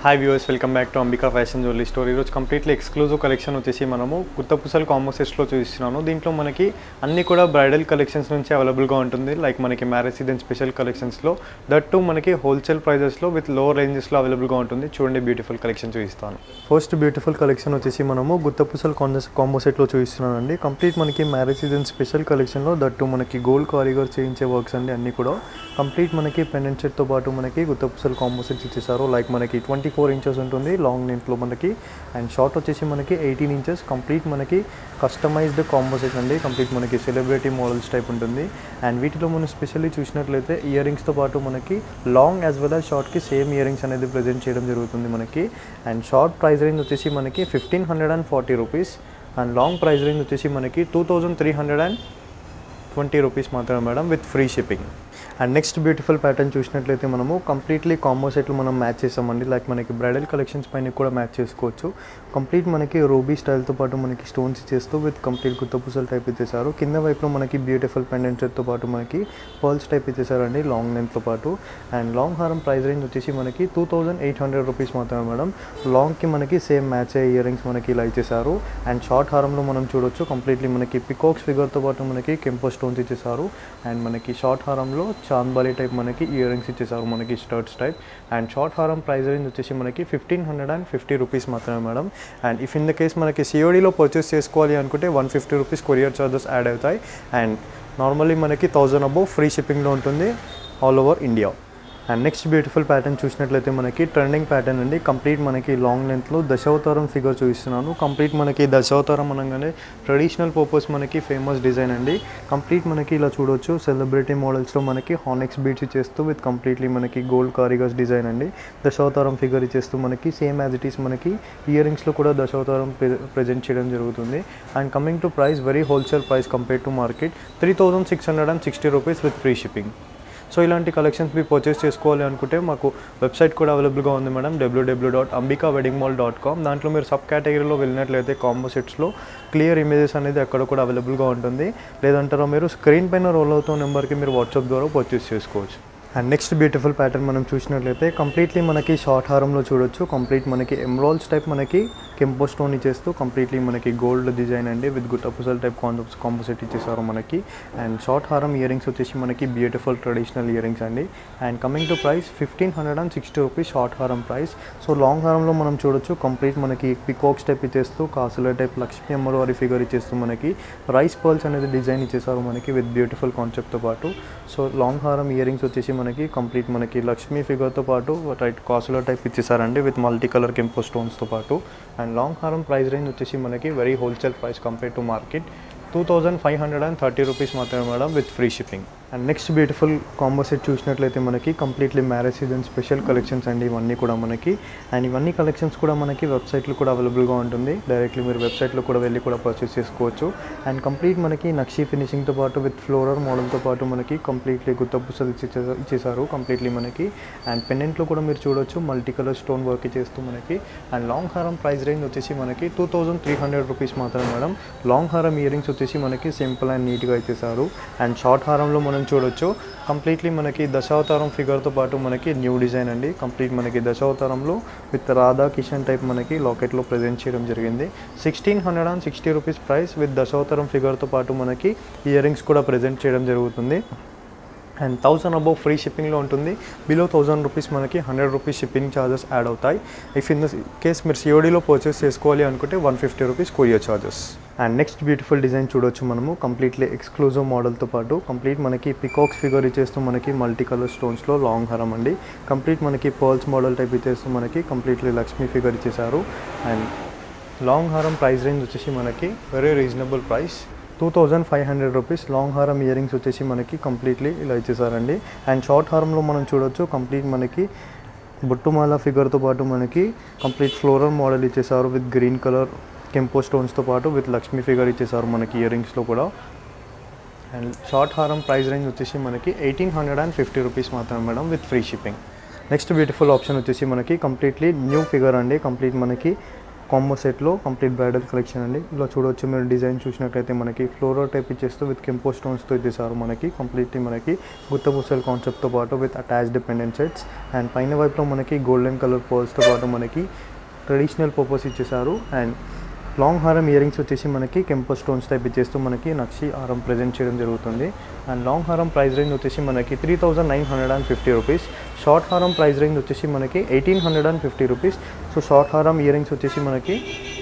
hi viewers welcome back to Ambika fashion jewellery store ఈరోజు completely exclusive collection వచ్చేసి మనము గుత్తపుసల్ కాంబో సెట్స్లో చూపిస్తున్నాను దీంట్లో మనకి అన్ని కూడా బ్రైడల్ కలెక్షన్స్ నుంచి అవైలబుల్గా ఉంటుంది లైక్ మనకి మ్యారేజ్ సీజన్ స్పెషల్ కలెక్షన్స్లో దట్ టు మనకి హోల్సేల్ ప్రైజెస్లో విత్ లో రేంజెస్లో అవైలబుల్గా ఉంటుంది చూడండి బ్యూటిఫుల్ కలెక్షన్ చూపిస్తాను ఫస్ట్ బ్యూటిఫుల్ కలెక్షన్ వచ్చేసి మనము గుత్తపుసల్ కాంబో సెట్లో చూపిస్తున్నాను అండి కంప్లీట్ మనకి మ్యారేజ్ సీజన్ స్పెషల్ కలెక్షన్లో దట్ టు మనకి గోల్డ్ కారిగర్ చేయించే వర్క్స్ అండి అన్ని కూడా కంప్లీట్ మనకి పెండెంట్ సెట్తో పాటు మనకి గుత్తపుసల్ కాంబో సెట్స్ ఇచ్చేసారు లైక్ మనకి ట్వంటీ ఫోర్ ఇంచెస్ ఉంటుంది లాంగ్ లెంత్లో మనకి అండ్ షార్ట్ వచ్చేసి మనకి ఎయిటీన్ ఇంచెస్ కంప్లీట్ మనకి కస్టమైజ్డ్ కాంబో సెట్ అండి కంప్లీట్ మనకి సెలబ్రిటీ మోడల్స్ టైప్ ఉంటుంది అండ్ వీటిలో మనం స్పెషల్లీ చూసినట్లయితే ఇయర్ రింగ్స్తో పాటు మనకి లాంగ్ యాజ్ వెల్ యాజ్ షార్ట్కి సేమ్ ఇయర్ రింగ్స్ అనేది ప్రజెంట్ చేయడం జరుగుతుంది మనకి అండ్ షార్ట్ ప్రైస్ రేంజ్ వచ్చేసి మనకి fifteen hundred and forty rupees and long price range వచ్చేసి మనకి two thousand three hundred and twenty rupees మాత్రమే madam with free shipping and next beautiful pattern చూసినట్లయితే మనము కంప్లీట్లీ కాంబో సెట్లు మనం మ్యాచ్ చేసామండి లైక్ మనకి బ్రైడల్ కలెక్షన్స్ పైన కూడా మ్యాచ్ చేసుకోవచ్చు కంప్లీట్ మనకి రూబీ స్టైల్తో పాటు మనకి స్టోన్స్ ఇచ్చేస్తూ విత్ కంప్లీట్ గుత్తపూసలు టైప్ ఇచ్చేసారు కింద వైపులో మనకి బ్యూటిఫుల్ పెండెంట్ సెట్తో పాటు మనకి పర్ల్స్ టైప్ ఇచ్చేసారండి లాంగ్ లెంత్తో పాటు అండ్ లాంగ్ హారం ప్రైస్ రేంజ్ వచ్చేసి మనకి two thousand eight hundred rupees మాత్రమే మేడం లాంగ్కి మనకి సేమ్ మ్యాచ్ అయ్యే ఇయర్ రింగ్స్ మనకి ఇలా ఇచ్చేసారు అండ్ షార్ట్ హారంలో మనం చూడొచ్చు కంప్లీట్లీ మనకి పికాక్స్ ఫిగర్తో పాటు మనకి కెంపో స్టోన్స్ ఇచ్చేసారు అండ్ మనకి షార్ట్ హారంలో చాంద్బాలి టైప్ మనకి ఇయర్ రింగ్స్ ఇచ్చేసారు మనకి స్టర్ట్స్ టైప్ అండ్ షార్ట్ హారం ప్రైస్ రేంజ్ వచ్చేసి మనకి fifteen hundred and fifty rupees మాత్రమే madam and if in the case మనకి సిఓడిలో పర్చేస్ చేసుకోవాలి అనుకుంటే one fifty rupees courier charges add అవుతాయి అండ్ నార్మల్లీ మనకి థౌజండ్ అబౌవ్ ఫ్రీ షిప్పింగ్లో ఉంటుంది all over India and next beautiful pattern చూసినట్లయితే మనకి ట్రెండింగ్ ప్యాటర్న్ అండి కంప్లీట్ మనకి లాంగ్ లెంత్లో దశావతారం ఫిగర్ చూపిస్తున్నాను కంప్లీట్ మనకి దశావతారం అనగానే ట్రెడిషనల్ పర్పస్ మనకి ఫేమస్ డిజైన్ అండి కంప్లీట్ మనకి ఇలా చూడొచ్చు సెలబ్రిటీ మోడల్స్లో మనకి హానెక్స్ బీట్స్ ఇచ్చేస్తూ విత్ కంప్లీట్లీ మనకి గోల్డ్ కారిగర్స్ డిజైన్ అండి దశావతారం ఫిగర్ ఇచ్చేస్తూ మనకి సేమ్ యాజ్ ఇట్ ఈస్ మనకి ఇయర్ రింగ్స్లో కూడా దశావతారం ప్రజెంట్ చేయడం జరుగుతుంది and coming to price very wholesale price compare to market three thousand six hundred and sixty rupees with free shipping so ఇలాంటి కలెక్షన్స్ మీరు పర్చేస్ చేసుకోవాలి అనుకుంటే మాకు వెబ్సైట్ కూడా అవైలబుల్గా ఉంది madam W W dot Ambika wedding mall dot com దాంట్లో మీరు సబ్ కేటగిరీలో వెళ్ళినట్లయితే కాంబో సెట్స్లో క్లియర్ ఇమేజెస్ అనేది అక్కడ కూడా అవైలబుల్గా ఉంటుంది లేదంటారో మీరు స్క్రీన్ పైన రోల్ అవుతున్న నెంబర్కి మీరు వాట్సాప్ ద్వారా పర్చేస్ చేసుకోవచ్చు అండ్ నెక్స్ట్ బ్యూటిఫుల్ ప్యాటర్న్ మనం చూసినట్లయితే కంప్లీట్లీ మనకి షార్ట్ హారంలో చూడొచ్చు కంప్లీట్ మనకి ఎమ్రాల్స్ టైప్ మనకి కెంపో స్టోన్ ఇచ్చేస్తూ కంప్లీట్లీ మనకి గోల్డ్ డిజైన్ అండి విత్ గుట్టపుసల్ టైప్ కాన్సెప్ట్స్ కాంపోజిట్ ఇచ్చేసారు మనకి అండ్ షార్ట్ హారం ఇయర్ రింగ్స్ వచ్చేసి మనకి బ్యూటిఫుల్ ట్రెడిషనల్ ఇయర్ రింగ్స్ అండి and coming to price fifteen hundred and sixty rupees short హారం ప్రైస్ సో లాంగ్ హారంలో మనం చూడొచ్చు కంప్లీట్ మనకి పికాక్స్ టైప్ ఇచ్చేస్తూ కాసుల టైప్ లక్ష్మీ అమ్మవారి ఫిగర్ ఇచ్చేస్తూ మనకి రైస్ పర్ల్స్ అనేది డిజైన్ ఇచ్చేసారు మనకి విత్ బ్యూటిఫుల్ కాన్సెప్ట్తో పాటు సో లాంగ్ హారం ఇయర్ రింగ్స్ వచ్చేసి మనకి కంప్లీట్ మనకి లక్ష్మీ ఫిగర్తో పాటు రైట్ కాసుల టైప్ ఇచ్చేసారండి విత్ మల్టీ కలర్ కెంపో స్టోన్స్తో పాటు అండ్ లాంగ్ హారం ప్రైస్ రేంజ్ వచ్చేసి మనకి very wholesale price compare to market two thousand five hundred and thirty rupees మాత్రమే madam with free shipping and next beautiful combo set చూసినట్లయితే మనకి completely marriage season special collections అండి ఇవన్నీ కూడా మనకి అండ్ ఇవన్నీ కలెక్షన్స్ కూడా మనకి వెబ్సైట్లో కూడా అవైలబుల్గా ఉంటుంది డైరెక్ట్లీ మీరు వెబ్సైట్లో కూడా వెళ్ళి కూడా పర్చేస్ చేసుకోవచ్చు అండ్ కంప్లీట్ మనకి నక్షి ఫినిషింగ్తో పాటు విత్ ఫ్లోరర్ మోడల్తో పాటు మనకి కంప్లీట్లీ గుత్తపుసలు ఇచ్చేసారు ఇచ్చేసారు కంప్లీట్లీ మనకి అండ్ పెండెంట్లో కూడా మీరు చూడొచ్చు మల్టీ కలర్ స్టోన్ వర్క్ చేస్తూ మనకి అండ్ లాంగ్ హారం ప్రైస్ రేంజ్ వచ్చేసి మనకి two thousand three hundred rupees మాత్రమే మేడం లాంగ్ హారం ఇయర్ రింగ్స్ వచ్చేసి మనకి సింపుల్ అండ్ నీట్గా ఇచ్చేసారు అండ్ షార్ట్ హారంలో మనం చూడొచ్చు కంప్లీట్లీ మనకి దశావతారం ఫిగర్తో పాటు మనకి న్యూ డిజైన్ అండి కంప్లీట్ మనకి దశావతారంలో విత్ రాధా కిషన్ టైప్ మనకి లాకెట్లో ప్రజెంట్ చేయడం జరిగింది sixteen hundred and sixty rupees price with దశావతారం ఫిగర్తో పాటు మనకి ఇయర్ రింగ్స్ కూడా ప్రజెంట్ చేయడం జరుగుతుంది అండ్ థౌసండ్ అబౌవ్ ఫ్రీ షిప్పింగ్లో ఉంటుంది బిలో థౌసండ్ రూపీస్ మనకి hundred rupees shipping charges add అవుతాయి ఇఫ్ ఇన్ ద కేస్ మీరు సిఓడిలో పర్చేస్ చేసుకోవాలి అనుకుంటే one fifty rupees courier charges and next beautiful design చూడొచ్చు మనము కంప్లీట్లీ ఎక్స్క్లూజివ్ మోడల్తో పాటు కంప్లీట్ మనకి పికాక్స్ ఫిగర్ ఇచ్చేస్తూ మనకి మల్టీ కలర్ స్టోన్స్లో లాంగ్ హారం అండి కంప్లీట్ మనకి పర్ల్స్ మోడల్ టైప్ ఇచ్చేస్తూ మనకి కంప్లీట్లీ లక్ష్మీ ఫిగర్ ఇచ్చేసారు అండ్ లాంగ్ హారం ప్రైస్ రేంజ్ వచ్చేసి మనకి very reasonable price two thousand five hundred rupees long హారం ఇయర్ రింగ్స్ వచ్చేసి మనకి కంప్లీట్లీ ఇలా ఇచ్చేసారండి అండ్ షార్ట్ హారంలో మనం చూడొచ్చు కంప్లీట్ మనకి బుట్టుమాల ఫిగర్తో పాటు మనకి కంప్లీట్ ఫ్లోరల్ మోడల్ ఇచ్చేసారు విత్ గ్రీన్ కలర్ కెంపో స్టోన్స్తో పాటు విత్ లక్ష్మీ ఫిగర్ ఇచ్చేసారు మనకి ఇయర్ రింగ్స్లో కూడా అండ్ షార్ట్ హారం ప్రైస్ రేంజ్ వచ్చేసి మనకి eighteen hundred and fifty rupees మాత్రమే madam with free shipping next beautiful option వచ్చేసి మనకి కంప్లీట్లీ న్యూ ఫిగర్ అండి కంప్లీట్ మనకి కాంబో సెట్లో కంప్లీట్ బ్రైడల్ కలెక్షన్ అండి ఇలా చూడవచ్చు మీరు డిజైన్ చూసినట్లయితే మనకి ఫ్లోరల్ టైప్ ఇచ్చేస్తూ విత్ కెంపో స్టోన్స్తో ఇచ్చేసారు మనకి కంప్లీట్లీ మనకి గుత్త పూసల కాన్సెప్ట్తో పాటు with attached dependent sets and పైన వైపులో మనకి గోల్డెన్ కలర్ పోల్స్తో పాటు మనకి ట్రెడిషనల్ పర్పస్ ఇచ్చేసారు అండ్ లాంగ్ హారం ఇయర్ రింగ్స్ వచ్చేసి మనకి కెంపో స్టోన్స్ టైప్ ఇచ్చేస్తూ మనకి నక్షి హారం ప్రజెంట్ చేయడం జరుగుతుంది అండ్ లాంగ్ హారం ప్రైస్ రేంజ్ వచ్చేసి మనకి three thousand nine hundred and fifty rupees short హారం ప్రైస్ రేంజ్ వచ్చేసి మనకి eighteen hundred and fifty rupees so short హారం ఇయర్ రింగ్స్ వచ్చేసి మనకి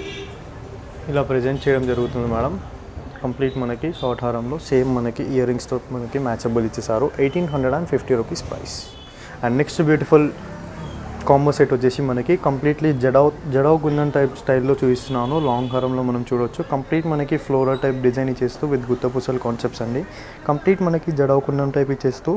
ఇలా ప్రజెంట్ చేయడం జరుగుతుంది మేడం కంప్లీట్ మనకి షార్ట్ హారంలో సేమ్ మనకి ఇయర్ రింగ్స్తో మనకి మ్యాచబుల్ ఇచ్చేసారు eighteen hundred and fifty rupees price and next beautiful combo set వచ్చేసి మనకి కంప్లీట్లీ జడావ్ జడావ్ గుందన్ టైప్ స్టైల్లో చూపిస్తున్నాను లాంగ్ హారంలో మనం చూడొచ్చు కంప్లీట్ మనకి ఫ్లోరల్ టైప్ డిజైన్ ఇచ్చేస్తూ విత్ గుత్తపూసల కాన్సెప్ట్స్ అండి కంప్లీట్ మనకి జడావ్ కుందన్ టైప్ ఇచ్చేస్తూ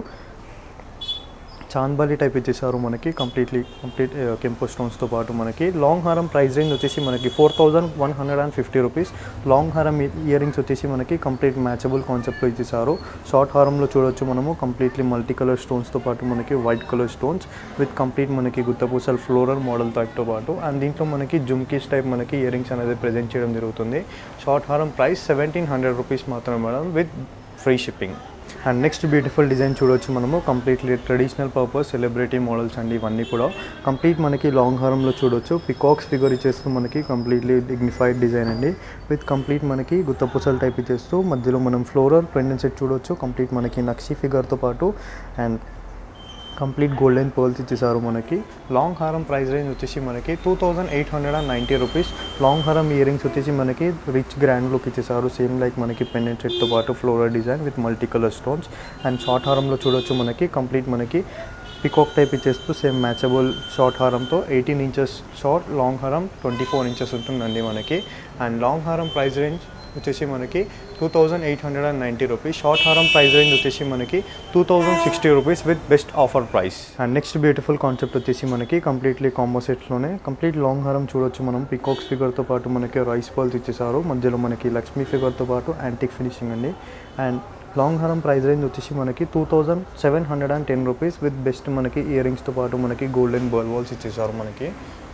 చాంద్బాలి టైప్ ఇచ్చేసారు మనకి కంప్లీట్లీ కంప్లీట్ కెంపో స్టోన్స్తో పాటు మనకి లాంగ్ హారం ప్రైస్ రేంజ్ వచ్చేసి మనకి four thousand one hundred and fifty rupees long హారం ఇయర్ రింగ్స్ వచ్చేసి మనకి కంప్లీట్ మ్యాచబుల్ కాన్సెప్ట్లో ఇచ్చేసారు షార్ట్ హారంలో చూడొచ్చు మనము కంప్లీట్లీ మల్టీ కలర్ స్టోన్స్తో పాటు మనకి white colour stones with complete మనకి గుత్తపూసల్ ఫ్లోరల్ మోడల్ టైప్తో పాటు అండ్ దీంట్లో మనకి జుమ్కీస్ టైప్ మనకి ఇయర్ రింగ్స్ అనేది ప్రజెంట్ చేయడం జరుగుతుంది షార్ట్ హారం ప్రైస్ సెవెంటీన్ హండ్రెడ్ రూపీస్ మాత్రమే madam with free shipping and next beautiful design చూడొచ్చు మనము completely traditional purpose celebrity models అండి ఇవన్నీ కూడా కంప్లీట్ మనకి లాంగ్ హారంలో చూడొచ్చు పికాక్స్ ఫిగర్ ఇచ్చేస్తూ మనకి కంప్లీట్లీ డిగ్నిఫైడ్ డిజైన్ అండి విత్ కంప్లీట్ మనకి గుత్తపూసలు టైప్ ఇచ్చేస్తూ మధ్యలో మనం ఫ్లోరల్ పెండెంట్ సెట్ చూడొచ్చు కంప్లీట్ మనకి నక్షి ఫిగర్తో పాటు అండ్ కంప్లీట్ గోల్డెన్ పర్ల్స్ ఇచ్చేసారు మనకి లాంగ్ హారం ప్రైస్ రేంజ్ వచ్చేసి మనకి two thousand eight hundred and ninety rupees long హారం ఇయర్ రింగ్స్ వచ్చేసి మనకి రిచ్ గ్రాండ్ లుక్ ఇచ్చేసారు సేమ్ లైక్ మనకి పెండెంట్ సెట్తో పాటు floral design with multi colour stones and short హారంలో చూడొచ్చు మనకి కంప్లీట్ మనకి పికాక్ టైప్ ఇచ్చేస్తూ సేమ్ మ్యాచబుల్ షార్ట్ హారంతో ఎయిటీన్ ఇంచెస్ షార్ట్ లాంగ్ హారం ట్వంటీ ఫోర్ ఇంచెస్ ఉంటుందండి మనకి అండ్ లాంగ్ హారం ప్రైస్ రేంజ్ వచ్చేసి మనకి two thousand eight hundred and ninety rupees short హారం ప్రైస్ రేంజ్ వచ్చేసి మనకి two thousand sixty rupees with best offer price and next beautiful concept వచ్చేసి మనకి కంప్లీట్లీ కాంబో సెట్లోనే కంప్లీట్ లాంగ్ హారం చూడొచ్చు మనం పికాక్స్ ఫిగర్తో పాటు మనకి రైస్ బాల్స్ ఇచ్చేసారు మధ్యలో మనకి లక్ష్మీ ఫిగర్తో పాటు యాంటిక్ ఫినిషింగ్ అండి అండ్ లాంగ్ హారం ప్రైస్ రేంజ్ వచ్చేసి మనకి two thousand seven hundred and ten rupees with best మనకి ఇయర్ రింగ్స్తో పాటు మనకి గోల్డెన్ బర్ల్ బాల్స్ ఇచ్చేసారు మనకి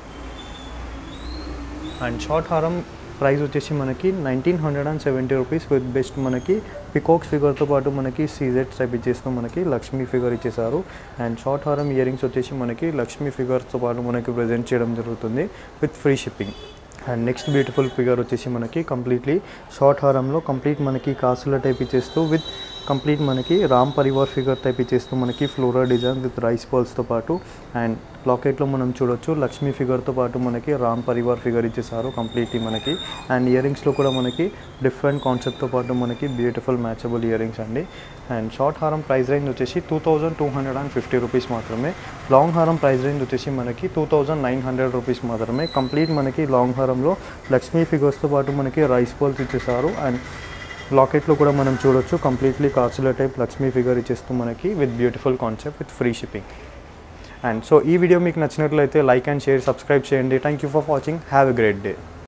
అండ్ షార్ట్ హారం ప్రైస్ వచ్చేసి మనకి nineteen hundred and seventy rupees with best మనకి పికాక్స్ ఫిగర్తో పాటు మనకి సీజెట్ టైప్ ఇచ్చేస్తూ మనకి లక్ష్మీ ఫిగర్ ఇచ్చేసారు అండ్ షార్ట్ హారం ఇయర్ రింగ్స్ వచ్చేసి మనకి లక్ష్మీ ఫిగర్తో పాటు మనకి ప్రజెంట్ చేయడం జరుగుతుంది with free shipping and next beautiful figure వచ్చేసి మనకి కంప్లీట్లీ షార్ట్ హారంలో కంప్లీట్ మనకి కాసుల టైప్ ఇచ్చేస్తూ విత్ కంప్లీట్ మనకి రామ్ పరివార్ ఫిగర్ టైప్ ఇచ్చేస్తూ మనకి ఫ్లోరల్ డిజైన్ విత్ రైస్ పర్ల్స్తో పాటు అండ్ లాకెట్లో మనం చూడొచ్చు లక్ష్మీ ఫిగర్తో పాటు మనకి రామ్ పరివార్ ఫిగర్ ఇచ్చేసారు కంప్లీట్లీ మనకి అండ్ ఇయర్ రింగ్స్లో కూడా మనకి డిఫరెంట్ కాన్సెప్ట్తో పాటు మనకి బ్యూటిఫుల్ మ్యాచబుల్ ఇయర్ రింగ్స్ అండి అండ్ షార్ట్ హారం ప్రైస్ రేంజ్ వచ్చేసి two thousand two hundred and fifty rupees మాత్రమే లాంగ్ హారం ప్రైస్ రేంజ్ వచ్చేసి మనకి two thousand nine hundred rupees మాత్రమే కంప్లీట్ మనకి లాంగ్ హారంలో లక్ష్మీ ఫిగర్స్తో పాటు మనకి రైస్ బాల్స్ ఇచ్చేసారు అండ్ లాకెట్లో కూడా మనం చూడొచ్చు కంప్లీట్లీ కాసుల టైప్ లక్ష్మీ ఫిగర్ ఇచ్చేస్తూ మనకి with beautiful concept with free shipping and so ఈ వీడియో మీకు నచ్చినట్లయితే లైక్ అండ్ షేర్ సబ్స్క్రైబ్ చేయండి thank you for watching have a great day